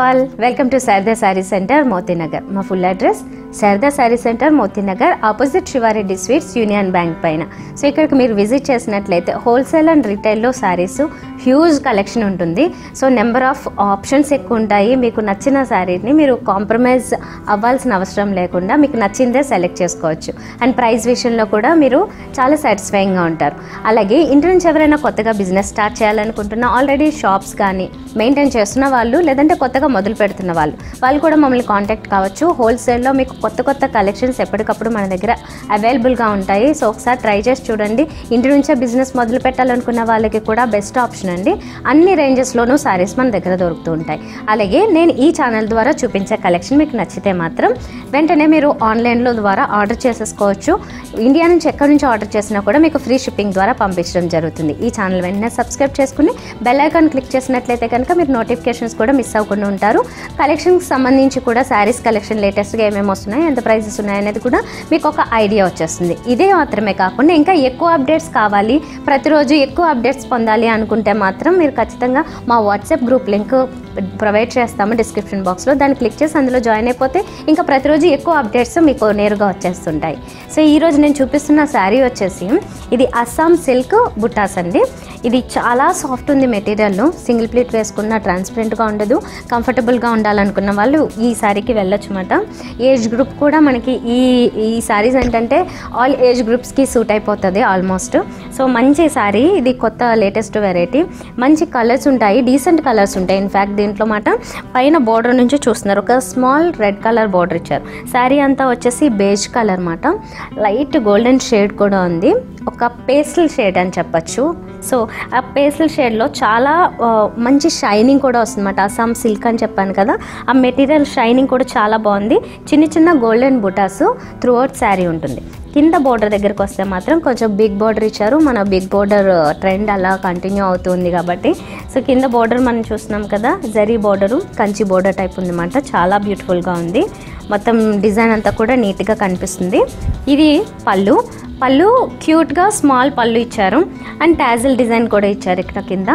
all welcome to Sharada sari centre Motinagar మా full address Sharada sari centre Motinagar opposite Sivareddy sweets Union Bank పైన so ఇక్కడికి మీరు విజిట్ చేసినట్లయితే హోల్సేల్ అండ్ రిటైల్లో శారీస్ హ్యూజ్ కలెక్షన్ ఉంటుంది సో నెంబర్ ఆఫ్ ఆప్షన్స్ ఎక్కువ ఉంటాయి మీకు నచ్చిన శారీని మీరు కాంప్రమైజ్ అవ్వాల్సిన అవసరం లేకుండా మీకు నచ్చిందే సెలెక్ట్ చేసుకోవచ్చు అండ్ ప్రైస్ విషయంలో కూడా మీరు చాలా సాటిస్ఫైయింగ్గా ఉంటారు అలాగే ఇంటి నుంచి ఎవరైనా కొత్తగా బిజినెస్ స్టార్ట్ చేయాలనుకుంటున్నా ఆల్రెడీ షాప్స్ కానీ మెయింటైన్ చేస్తున్న వాళ్ళు లేదంటే కొత్తగా మొదలు పెడుతున్న వాళ్ళు వాళ్ళు కూడా మమ్మల్ని కాంటాక్ట్ కావచ్చు హోల్సేల్లో మీకు కొత్త కొత్త కలెక్షన్స్ ఎప్పటికప్పుడు మన దగ్గర అవైలబుల్గా ఉంటాయి సో ఒకసారి ట్రై చేసి చూడండి ఇంటి నుంచే బిజినెస్ మొదలు పెట్టాలనుకున్న వాళ్ళకి కూడా బెస్ట్ ఆప్షన్ అండి అన్ని రేంజెస్లోనూ సారీస్ మన దగ్గర దొరుకుతూ ఉంటాయి అలాగే నేను ఈ ఛానల్ ద్వారా చూపించే కలెక్షన్ మీకు నచ్చితే మాత్ం వెంటనే మీరు ఆన్లైన్లో ద్వారా ఆర్డర్ చేసేసుకోవచ్చు ఇండియా నుంచి ఎక్కడి నుంచి ఆర్డర్ చేసినా కూడా మీకు ఫ్రీ షిప్పింగ్ ద్వారా పంపించడం జరుగుతుంది ఈ ఛానల్ వెంటనే సబ్స్క్రైబ్ చేసుకుని బెల్ ఐకాన్ క్లిక్ చేసినట్లయితే కనుక మీరు నోటిఫికేషన్స్ కూడా మిస్ అవ్వకుండా ఉంటారు కలెక్షన్కి సంబంధించి కూడా శారీస్ కలెక్షన్ లేటెస్ట్గా ఏమేమి వస్తున్నాయి ఎంత ప్రైసెస్ ఉన్నాయి అనేది కూడా మీకు ఒక ఐడియా వచ్చేస్తుంది ఇదే మాత్రమే కాకుండా ఇంకా ఎక్కువ అప్డేట్స్ కావాలి ప్రతిరోజు ఎక్కువ అప్డేట్స్ పొందాలి అనుకుంటే మాత్రం మీరు ఖచ్చితంగా మా వాట్సాప్ గ్రూప్ లింక్ ప్రొవైడ్ చేస్తాము డిస్క్రిప్షన్ బాక్స్లో దాన్ని క్లిక్ చేసి అందులో జాయిన్ అయిపోతే ఇంకా ప్రతిరోజు ఎక్కువ అప్డేట్స్ మీకు నేరుగా వచ్చేస్తుంటాయి సో ఈరోజు నేను చూపిస్తున్న శారీ వచ్చేసి ఇది అస్సాం సిల్క్ బుట్టాస్ అండి ఇది చాలా సాఫ్ట్ ఉంది మెటీరియల్ సింగిల్ ప్లీట్ వేసుకున్న ట్రాన్స్పరెంట్గా ఉండదు కంఫర్టబుల్గా ఉండాలనుకున్న వాళ్ళు ఈ శారీకి వెళ్ళొచ్చు అన్నమాట ఏజ్ గ్రూప్ కూడా మనకి ఈ ఈ శారీస్ ఏంటంటే ఆల్ ఏజ్ గ్రూప్స్కి సూట్ అయిపోతుంది ఆల్మోస్ట్ సో మంచి శారీ ఇది కొత్త లేటెస్ట్ వెరైటీ మంచి కలర్స్ ఉంటాయి డీసెంట్ కలర్స్ ఉంటాయి ఇన్ఫ్యాక్ట్ దీంట్లో మాట పైన బార్డర్ నుంచి చూస్తున్నారు ఒక స్మాల్ రెడ్ కలర్ బార్డర్ ఇచ్చారు శారీ అంతా వచ్చేసి బేజ్ కలర్ మాట లైట్ గోల్డెన్ షేడ్ కూడా ఉంది ఒక పేస్టల్ షేడ్ అని చెప్పచ్చు సో ఆ పేస్టల్ షేడ్లో చాలా ఆ, మంచి షైనింగ్ కూడా వస్తుందన్నమాట అస్సాం సిల్క్ అని చెప్పాను కదా ఆ మెటీరియల్ షైనింగ్ కూడా చాలా బాగుంది చిన్న చిన్న గోల్డెన్ బుటాస్ త్రూ అవుట్ శారీ ఉంటుంది కింద బోర్డర్ దగ్గరికి వస్తే మాత్రం కొంచెం బిగ్ బోర్డర్ ఇచ్చారు మన బిగ్ బోర్డర్ ట్రెండ్ అలా కంటిన్యూ అవుతుంది కాబట్టి సో కింద బోర్డర్ మనం చూస్తున్నాం కదా zari border Kanchi border type ఉందన్నమాట చాలా బ్యూటిఫుల్గా ఉంది మొత్తం డిజైన్ అంతా కూడా నీట్గా కనిపిస్తుంది ఇది పళ్ళు పళ్ళు క్యూట్గా స్మాల్ పళ్ళు ఇచ్చారు అండ్ టాజిల్ డిజైన్ కూడా ఇచ్చారు ఇక్కడ కింద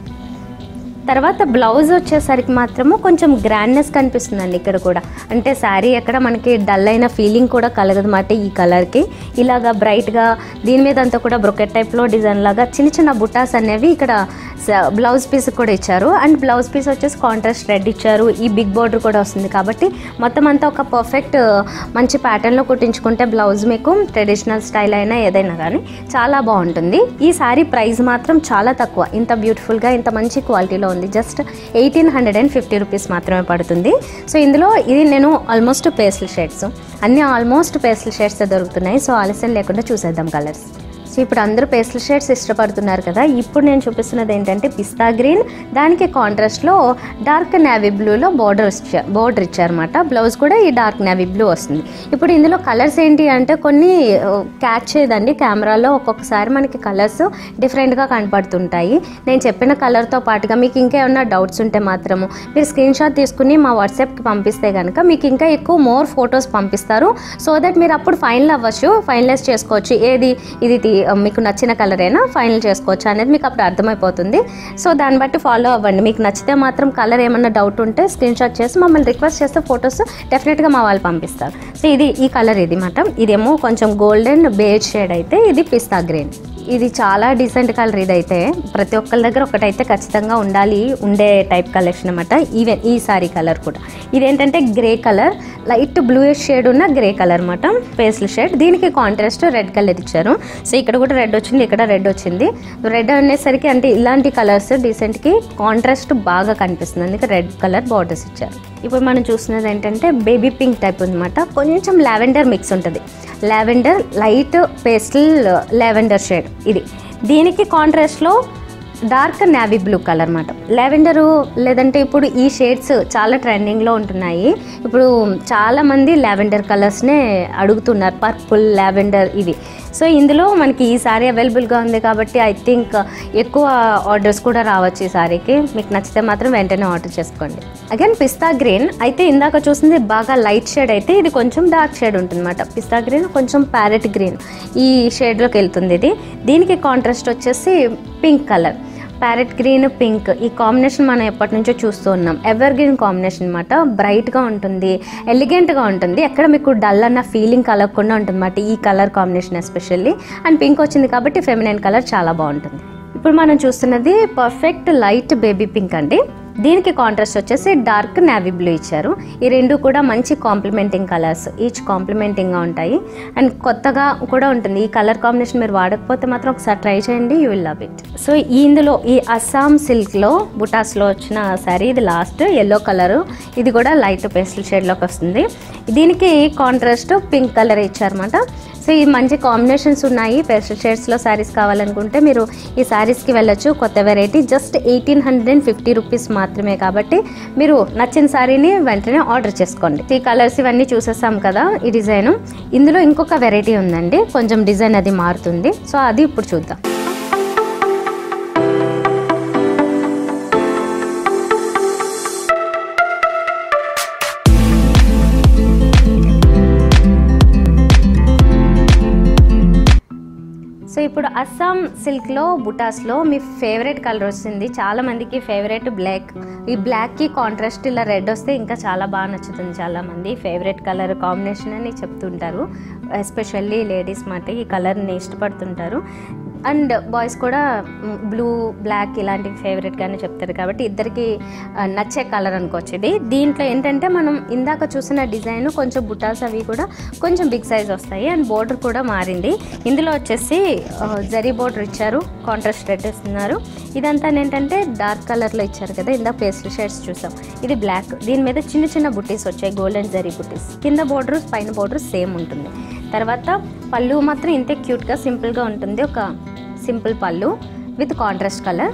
తర్వాత బ్లౌజ్ వచ్చేసరికి మాత్రము కొంచెం గ్రాండ్నెస్ కనిపిస్తుందండి ఇక్కడ కూడా అంటే శారీ ఎక్కడ మనకి డల్ అయిన ఫీలింగ్ కూడా కలగదు మాట ఈ కలర్కి ఇలాగా బ్రైట్గా దీని మీద అంతా కూడా బ్రొకెట్ టైప్లో డిజైన్ లాగా చిన్న చిన్న బుటాస్ అనేవి ఇక్కడ స- బ్లౌజ్ పీస్ కూడా ఇచ్చారు అండ్ బ్లౌజ్ పీస్ వచ్చేసి కాంట్రాస్ట్ రెడ్ ఇచ్చారు ఈ బిగ్ బోర్డర్ కూడా వస్తుంది కాబట్టి మొత్తం అంతా ఒక పర్ఫెక్ట్ మంచి ప్యాటర్న్లో కుట్టించుకుంటే బ్లౌజ్ మీకు ట్రెడిషనల్ స్టైల్ అయినా ఏదైనా కానీ చాలా బాగుంటుంది ఈ శారీ ప్రైస్ మాత్రం చాలా తక్కువ ఇంత బ్యూటిఫుల్గా ఇంత మంచి క్వాలిటీలో ఉంది just eighteen hundred and fifty rupees మాత్రమే పడుతుంది సో ఇందులో ఇది నేను ఆల్మోస్ట్ పేస్టల్ షేడ్స్ అన్నీ ఆల్మోస్ట్ పేస్టల్ షేడ్స్ దొరుకుతున్నాయి సో ఆలస్యం లేకుండా చూసేద్దాం కలర్స్ సో ఇప్పుడు అందరూ పేస్టల్ షేడ్స్ ఇష్టపడుతున్నారు కదా ఇప్పుడు నేను చూపిస్తున్నది ఏంటంటే పిస్తా గ్రీన్ దానికి కాంట్రాస్ట్లో డార్క్ నేవీ బ్లూలో బార్డర్ ఇచ్చారు బార్డర్ ఇచ్చారన్నమాట బ్లౌజ్ కూడా ఈ డార్క్ నేవీ బ్లూ వస్తుంది ఇప్పుడు ఇందులో కలర్స్ ఏంటి అంటే కొన్ని క్యాచ్ చేయదండి కెమెరాలో ఒక్కొక్కసారి మనకి కలర్స్ డిఫరెంట్గా కనపడుతుంటాయి నేను చెప్పిన కలర్తో పాటుగా మీకు ఇంకా ఏమన్నా డౌట్స్ ఉంటే మాత్రము మీరు స్క్రీన్ షాట్ తీసుకుని మా వాట్సాప్కి పంపిస్తే కనుక మీకు ఇంకా ఎక్కువ మోర్ ఫొటోస్ పంపిస్తారు సో దట్ మీరు అప్పుడు ఫైనల్ అవ్వచ్చు ఫైనలైజ్ చేసుకోవచ్చు ఏది ఇది తీ- మీకు నచ్చిన కలర్ అయినా ఫైనల్ చేసుకోవచ్చు అనేది మీకు అప్పుడు అర్థమైపోతుంది సో దాన్ని బట్టి ఫాలో అవ్వండి మీకు నచ్చితే మాత్రం కలర్ ఏమన్నా డౌట్ ఉంటే స్క్రీన్ షాట్ చేసి మమ్మల్ని రిక్వెస్ట్ చేస్తే ఫొటోస్ డెఫినెట్గా మా వాళ్ళు పంపిస్తారు సో ఇది ఈ కలర్ ఇది మాట ఇదేమో కొంచెం గోల్డెన్ బేజ్ షేడ్ అయితే ఇది పిస్తా గ్రీన్ ఇది చాలా డీసెంట్ కలర్ ఇదైతే ప్రతి ఒక్కరి దగ్గర ఒకటైతే ఖచ్చితంగా ఉండాలి ఉండే టైప్ కలెక్షన్ అనమాట ఈవెన్ ఈ సారీ కలర్ కూడా ఇదేంటంటే grey colour light blue shade ఉన్న గ్రే కలర్ అనమాట పేస్ల్ షేడ్ దీనికి కాంట్రాస్ట్ రెడ్ కలర్ ఇచ్చారు సో ఇక్కడ కూడా రెడ్ వచ్చింది ఇక్కడ రెడ్ వచ్చింది రెడ్ అనేసరికి అంటే ఇలాంటి కలర్స్ డీసెంట్కి కాంట్రాస్ట్ బాగా కనిపిస్తుంది అందుకే రెడ్ కలర్ బార్డర్స్ ఇచ్చారు ఇప్పుడు మనం చూస్తున్నది ఏంటంటే బేబీ పింక్ టైప్ అనమాట కొంచెం లావెండర్ మిక్స్ ఉంటుంది lavender light pastel lavender shade ఇది దీనికి కాంట్రాస్ట్లో డార్క్ నావీ బ్లూ కలర్ అనమాట లావెండరు లేదంటే ఇప్పుడు ఈ షేడ్స్ చాలా ట్రెండింగ్లో ఉంటున్నాయి ఇప్పుడు చాలామంది లావెండర్ కలర్స్నే అడుగుతున్నారు పర్పుల్ లావెండర్ ఇవి సో ఇందులో మనకి ఈ సారీ అవైలబుల్గా ఉంది కాబట్టి ఐ థింక్ ఎక్కువ ఆర్డర్స్ కూడా రావచ్చు ఈ సారీకి మీకు నచ్చితే మాత్రం వెంటనే ఆర్డర్ చేసుకోండి అగైన్ పిస్తా గ్రీన్ అయితే ఇందాక చూసింది బాగా లైట్ షేడ్ అయితే ఇది కొంచెం డార్క్ షేడ్ ఉంటుందన్నమాట పిస్తా గ్రీన్ కొంచెం ప్యారెట్ గ్రీన్ ఈ షేడ్లోకి వెళ్తుంది ఇది దీనికి కాంట్రాస్ట్ వచ్చేసి pink colour parrot green pink ఈ కాంబినేషన్ మనం ఎప్పటి నుంచో చూస్తూ ఉన్నాం ఎవర్ గ్రీన్ కాంబినేషన్ అనమాట బ్రైట్గా ఉంటుంది ఎలిగెంట్గా ఉంటుంది ఎక్కడ మీకు డల్ అన్న ఫీలింగ్ కలగకుండా ఉంటుంది అన్నమాట ఈ colour combination especially and pink వచ్చింది కాబట్టి ఫెమినైన్ కలర్ చాలా బాగుంటుంది ఇప్పుడు మనం చూస్తున్నది పర్ఫెక్ట్ లైట్ బేబీ పింక్ అండి దీనికి కాంట్రాస్ట్ వచ్చేసి డార్క్ నావీ బ్లూ ఇచ్చారు ఈ రెండు కూడా మంచి కాంప్లిమెంటింగ్ కలర్స్ ఈచ్ కాంప్లిమెంటింగ్గా ఉంటాయి అండ్ కొత్తగా కూడా ఉంటుంది ఈ కలర్ కాంబినేషన్ మీరు వాడకపోతే మాత్రం ఒకసారి ట్రై చేయండి you will love it so ఇందులో ఈ అస్సాం సిల్క్లో బుటాస్లో వచ్చిన శారీ ఇది లాస్ట్ ఎల్లో కలరు ఇది కూడా లైట్ పేస్టల్ షేడ్లోకి వస్తుంది దీనికి కాంట్రాస్ట్ పింక్ కలర్ ఇచ్చారన్నమాట సో ఈ మంచి కాంబినేషన్స్ ఉన్నాయి పేస్టల్ షేడ్స్లో శారీస్ కావాలనుకుంటే మీరు ఈ శారీస్కి వెళ్ళొచ్చు కొత్త variety just eighteen hundred and fifty rupees మాత్రమే కాబట్టి మీరు నచ్చిన శారీని వెంటనే ఆర్డర్ చేసుకోండి ఈ కలర్స్ ఇవన్నీ చూసేసాం కదా ఈ డిజైన్ ఇందులో ఇంకొక వెరైటీ ఉందండి కొంచెం డిజైన్ అది మారుతుంది సో అది ఇప్పుడు చూద్దాం సో ఇప్పుడు అస్సాం సిల్క్లో బుటాస్లో మీ ఫేవరెట్ కలర్ వస్తుంది చాలా మందికి ఫేవరెట్ బ్లాక్ ఈ బ్లాక్కి కాంట్రాస్ట్ ఇలా రెడ్ వస్తే ఇంకా చాలా బాగా నచ్చుతుంది చాలా మంది ఫేవరెట్ కలర్ కాంబినేషన్ అని చెప్తుంటారు ఎస్పెషల్లీ లేడీస్ మాట ఈ కలర్ని ఇష్టపడుతుంటారు అండ్ బాయ్స్ కూడా బ్లూ బ్లాక్ ఇలాంటివి ఫేవరెట్గానే చెప్తారు కాబట్టి ఇద్దరికి ఆ, నచ్చే కలర్ అనుకోవచ్చు ఇది దీంట్లో ఏంటంటే మనం ఇందాక చూసిన డిజైన్ కొంచెం బుటాస్ అవి కూడా కొంచెం బిగ్ సైజ్ వస్తాయి అండ్ బోర్డర్ కూడా మారింది ఇందులో వచ్చేసి ఆ, జరీ బోర్డర్ ఇచ్చారు కాంట్రాస్ట్ రెడ్ ఇస్తున్నారు ఇదంతా ఏంటంటే డార్క్ కలర్లో ఇచ్చారు కదా ఇందాక పేస్టల్ షేడ్స్ చూసాం ఇది బ్లాక్ దీని మీద చిన్న చిన్న బుట్టీస్ వచ్చాయి గోల్డెన్ జరీ బుట్టీస్ కింద బోర్డర్ పైన బోర్డర్ సేమ్ ఉంటుంది తర్వాత పళ్ళు మాత్రం ఇంతే క్యూట్గా సింపుల్గా ఉంటుంది ఒక సింపుల్ పళ్ళు విత్ కాంట్రాస్ట్ కలర్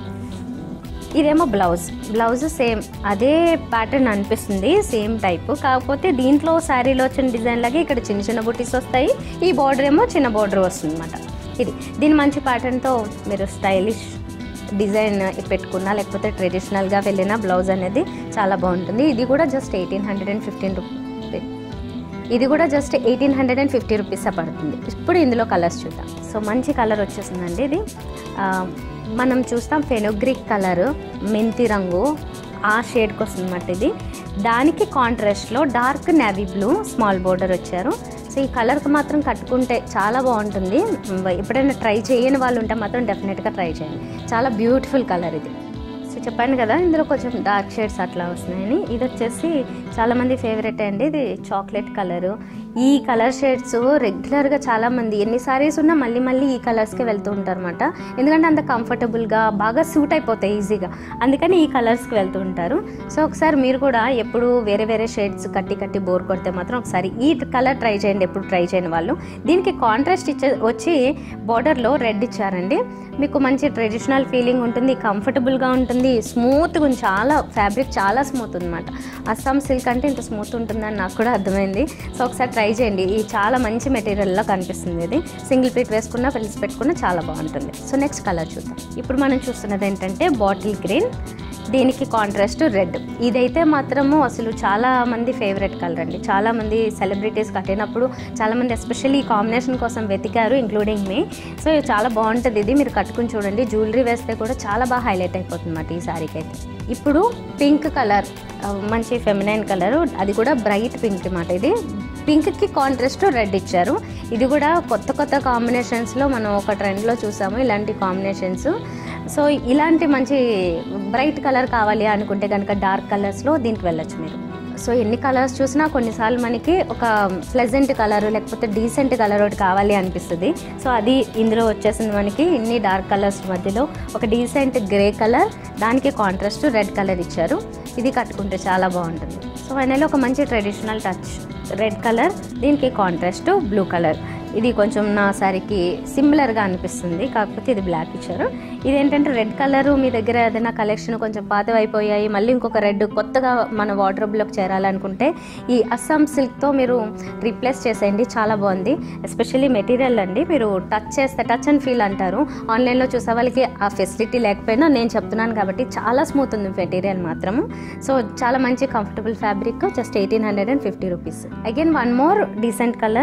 ఇదేమో బ్లౌజ్ బ్లౌజ్ సేమ్ అదే ప్యాటర్న్ అనిపిస్తుంది సేమ్ టైప్ కాకపోతే దీంట్లో శారీలో వచ్చిన డిజైన్ లాగే ఇక్కడ చిన్న చిన్న బుటీస్ వస్తాయి ఈ బార్డర్ ఏమో చిన్న బార్డర్ వస్తుంది అనమాట ఇది దీని మంచి ప్యాటర్న్తో మీరు స్టైలిష్ డిజైన్ పెట్టుకున్నా లేకపోతే ట్రెడిషనల్గా వెళ్ళిన బ్లౌజ్ అనేది చాలా బాగుంటుంది ఇది కూడా just eighteen hundred and fifteen rupee ఇది కూడా just eighteen hundred and fifty rupees పడుతుంది ఇప్పుడు ఇందులో కలర్స్ చూద్దాం సో మంచి కలర్ వచ్చేసిందండి ఇది ఆ, మనం చూస్తాం ఫెనోగ్రిక్ కలర్ మెంతి రంగు ఆ షేడ్కి వస్తుంది అన్నమాట ఇది దానికి కాంట్రాస్ట్లో dark navy blue small border వచ్చారు సో ఈ కలర్కి మాత్రం కట్టుకుంటే చాలా బాగుంటుంది ఎప్పుడైనా ట్రై చేయని వాళ్ళు ఉంటే మాత్రం డెఫినెట్గా ట్రై చేయండి చాలా బ్యూటిఫుల్ కలర్ ఇది సో చెప్పాను కదా ఇందులో కొంచెం డార్క్ షేడ్స్ అట్లా వస్తున్నాయని ఇది వచ్చేసి చాలామంది ఫేవరెట్ అండి ఇది చాక్లెట్ కలరు ఈ కలర్ షేడ్స్ రెగ్యులర్గా చాలామంది ఎన్ని సారీస్ ఉన్నా మళ్ళీ మళ్ళీ ఈ కలర్స్కే వెళ్తూ ఉంటారు అనమాట ఎందుకంటే అంత కంఫర్టబుల్గా బాగా సూట్ అయిపోతాయి ఈజీగా అందుకని ఈ కలర్స్కి వెళ్తూ ఉంటారు సో ఒకసారి మీరు కూడా ఎప్పుడు వేరే వేరే షేడ్స్ కట్టి కట్టి బోర్ కొడితే మాత్రం ఒకసారి ఈ కలర్ ట్రై చేయండి ఎప్పుడు ట్రై చేయని వాళ్ళు దీనికి కాంట్రాస్ట్ ఇచ్చే వచ్చి బార్డర్లో రెడ్ ఇచ్చారండి మీకు మంచి ట్రెడిషనల్ ఫీలింగ్ ఉంటుంది కంఫర్టబుల్గా ఉంటుంది స్మూత్గా ఉంది చాలా ఫ్యాబ్రిక్ చాలా స్మూత్ అనమాట అస్సాం సిల్క్ అంటే ఇంత స్మూత్ ఉంటుందని నాకు కూడా అర్థమైంది సో ఒకసారి ట్రై చేయండి ఈ చాలా మంచి మెటీరియల్లో కనిపిస్తుంది ఇది సింగిల్ పీట్ వేసుకున్నా పెలిసి పెట్టుకున్నా చాలా బాగుంటుంది సో నెక్స్ట్ కలర్ చూద్దాం ఇప్పుడు మనం చూస్తున్నది ఏంటంటే బాటిల్ గ్రీన్ దీనికి కాంట్రాస్ట్ రెడ్ ఇదైతే మాత్రము అసలు చాలా మంది ఫేవరెట్ కలర్ అండి చాలా మంది సెలబ్రిటీస్ కట్టినప్పుడు చాలా మంది ఎస్పెషల్లీ ఈ కాంబినేషన్ కోసం వెతికారు ఇంక్లూడింగ్ మీ సో చాలా బాగుంటుంది ఇది మీరు కట్టుకుని చూడండి జ్యువెలరీ వేస్తే కూడా చాలా బాగా హైలైట్ అయిపోతుంది అన్నమాట ఈ శారీకి అయితే ఇప్పుడు పింక్ కలర్ మంచి ఫెమినైన్ కలర్ అది కూడా బ్రైట్ పింక్ అన్నమాట ఇది పింక్కి కాంట్రాస్ట్ రెడ్ ఇచ్చారు ఇది కూడా కొత్త కొత్త కాంబినేషన్స్లో మనం ఒక ట్రెండ్లో చూసాము ఇలాంటి కాంబినేషన్స్ సో ఇలాంటి మంచి బ్రైట్ కలర్ కావాలి అనుకుంటే కనుక డార్క్ కలర్స్లో దీనికి వెళ్ళొచ్చు మీరు సో ఎన్ని కలర్స్ చూసినా కొన్నిసార్లు మనకి ఒక ప్లెజెంట్ కలర్ లేకపోతే డీసెంట్ కలర్ ఒకటి కావాలి అనిపిస్తుంది సో అది ఇందులో వచ్చేసింది మనకి ఇన్ని డార్క్ కలర్స్ మధ్యలో ఒక డీసెంట్ గ్రే కలర్ దానికి కాంట్రాస్ట్ రెడ్ కలర్ ఇచ్చారు ఇది కట్టుకుంటే చాలా బాగుంటుంది సో ఫైనల్ ఒక మంచి ట్రెడిషనల్ టచ్ రెడ్ కలర్ దీనికి కాంట్రాస్ట్ బ్లూ కలర్ ఇది కొంచెం నా సారీకి సిమిలర్గా అనిపిస్తుంది కాకపోతే ఇది బ్లాక్ ఇచ్చారు ఇదేంటంటే రెడ్ కలర్ మీ దగ్గర ఏదైనా కలెక్షన్ కొంచెం పాతవి అయిపోయాయి మళ్ళీ ఇంకొక రెడ్ కొత్తగా మన వార్డ్రోబ్లోకి చేరాలనుకుంటే ఈ అస్సాం సిల్క్తో మీరు రీప్లేస్ చేసేయండి చాలా బాగుంది ఎస్పెషల్లీ మెటీరియల్ అండి మీరు టచ్ చేస్తే టచ్ అండ్ ఫీల్ అంటారు ఆన్లైన్లో చూసే వాళ్ళకి ఆ ఫెసిలిటీ లేకపోయినా నేను చెప్తున్నాను కాబట్టి చాలా స్మూత్ ఉంది మెటీరియల్ మాత్రం సో చాలా మంచి comfortable fabric just eighteen hundred and fifty rupees again one more decent colour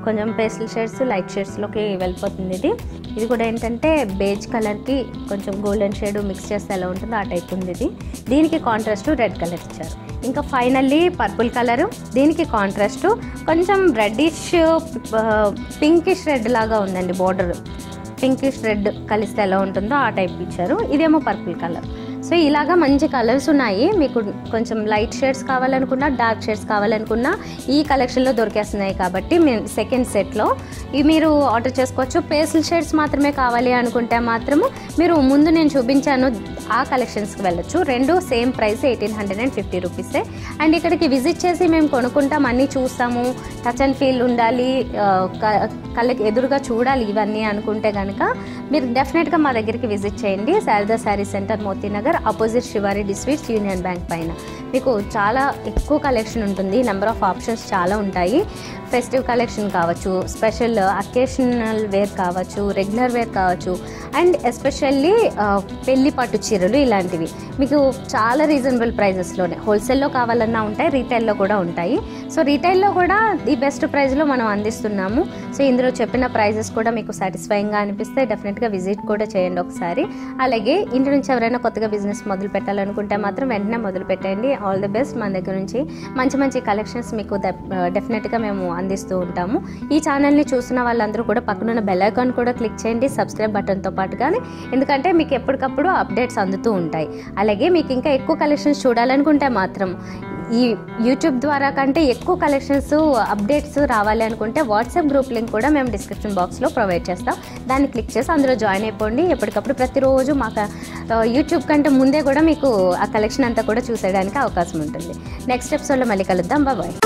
కొంచెం పేస్టల్ షేడ్స్ లైట్ షేడ్స్లోకి వెళ్ళిపోతుంది ఇది ఇది కూడా ఏంటంటే బేజ్ కలర్కి కొంచెం గోల్డెన్ షేడ్ మిక్స్ చేస్తే ఎలా ఉంటుందో ఆ టైప్ ఉంది ఇది దీనికి కాంట్రాస్ట్ రెడ్ కలర్ ఇచ్చారు ఇంకా ఫైనల్లీ పర్పుల్ కలరు దీనికి కాంట్రాస్ట్ కొంచెం రెడ్డిష్ పింకిష్ రెడ్ లాగా ఉందండి బార్డర్ పింకిష్ రెడ్ కలిస్తే ఎలా ఉంటుందో ఆ టైప్ ఇచ్చారు ఇదేమో పర్పుల్ కలర్ సో ఇలాగా మంచి కలర్స్ ఉన్నాయి మీకు కొంచెం లైట్ షేడ్స్ కావాలనుకున్నా డార్క్ షేడ్స్ కావాలనుకున్నా ఈ కలెక్షన్లో దొరికేస్తున్నాయి కాబట్టి మేము సెకండ్ సెట్లో ఇవి మీరు ఆర్డర్ చేసుకోవచ్చు పేస్టల్ షేడ్స్ మాత్రమే కావాలి అనుకుంటే మాత్రము మీరు ముందు నేను చూపించాను ఆ కలెక్షన్స్కి వెళ్ళొచ్చు రెండు same price eighteen hundred and fifty రూపీసే అండ్ ఇక్కడికి విజిట్ చేసి మేము కొనుక్కుంటాం అన్నీ చూస్తాము టచ్ అండ్ ఫీల్ ఉండాలి ఆ, క- కళ్ళకి ఎదురుగా చూడాలి ఇవన్నీ అనుకుంటే కనుక మీరు డెఫినెట్గా మా దగ్గరికి విజిట్ చేయండి Sharada sari centre Motinagar opposite Sivareddy sweets Union Bank పైన మీకు చాలా ఎక్కువ కలెక్షన్ ఉంటుంది నెంబర్ ఆఫ్ ఆప్షన్స్ చాలా ఉంటాయి ఫెస్టివ్ కలెక్షన్ కావచ్చు స్పెషల్ అకేషనల్ వేర్ కావచ్చు రెగ్యులర్ వేర్ కావచ్చు అండ్ ఎస్పెషల్లీ పెళ్లి పట్టు చీరలు ఇలాంటివి మీకు చాలా రీజనబుల్ ప్రైజెస్లోనే హోల్సేల్లో కావాలన్నా ఉంటాయి రీటైల్లో కూడా ఉంటాయి సో రీటైల్లో కూడా ది బెస్ట్ ప్రైస్లో మనం అందిస్తున్నాము సో ఇందులో చెప్పిన ప్రైజెస్ కూడా మీకు సాటిస్ఫైయింగ్గా అనిపిస్తే డెఫినెట్గా విజిట్ కూడా చేయండి ఒకసారి అలాగే ఇంటి నుంచి ఎవరైనా కొత్తగా బిజినెస్ మొదలు పెట్టాలనుకుంటే మాత్రం వెంటనే మొదలు పెట్టండి ఆల్ ది బెస్ట్ మన దగ్గర నుంచి మంచి మంచి కలెక్షన్స్ మీకు డెఫినెట్గా మేము అందిస్తూ ఉంటాము ఈ ఛానల్ని చూస్తున్న వాళ్ళందరూ కూడా పక్కనున్న బెల్ ఐకాన్ కూడా క్లిక్ చేయండి సబ్స్క్రైబ్ బటన్తో పాటుగానే ఎందుకంటే మీకు ఎప్పటికప్పుడు అప్డేట్స్ అందుతూ ఉంటాయి అలాగే మీకు ఇంకా ఎక్కువ కలెక్షన్స్ చూడాలనుకుంటే మాత్రం ఈ యూట్యూబ్ ద్వారా కంటే ఎక్కువ కలెక్షన్స్ అప్డేట్స్ రావాలి అనుకుంటే వాట్సాప్ గ్రూప్ లింక్ కూడా మేము డిస్క్రిప్షన్ బాక్స్లో ప్రొవైడ్ చేస్తాం దాన్ని క్లిక్ చేసి అందులో జాయిన్ అయిపోండి ఎప్పటికప్పుడు ప్రతిరోజు మాకు ఆ, యూట్యూబ్ కంటే ముందే కూడా మీకు ఆ కలెక్షన్ అంతా కూడా చూసేయడానికి అవకాశం ఉంటుంది నెక్స్ట్ ఎపిసోడ్లో మళ్ళీ కలుద్దాం బాయ్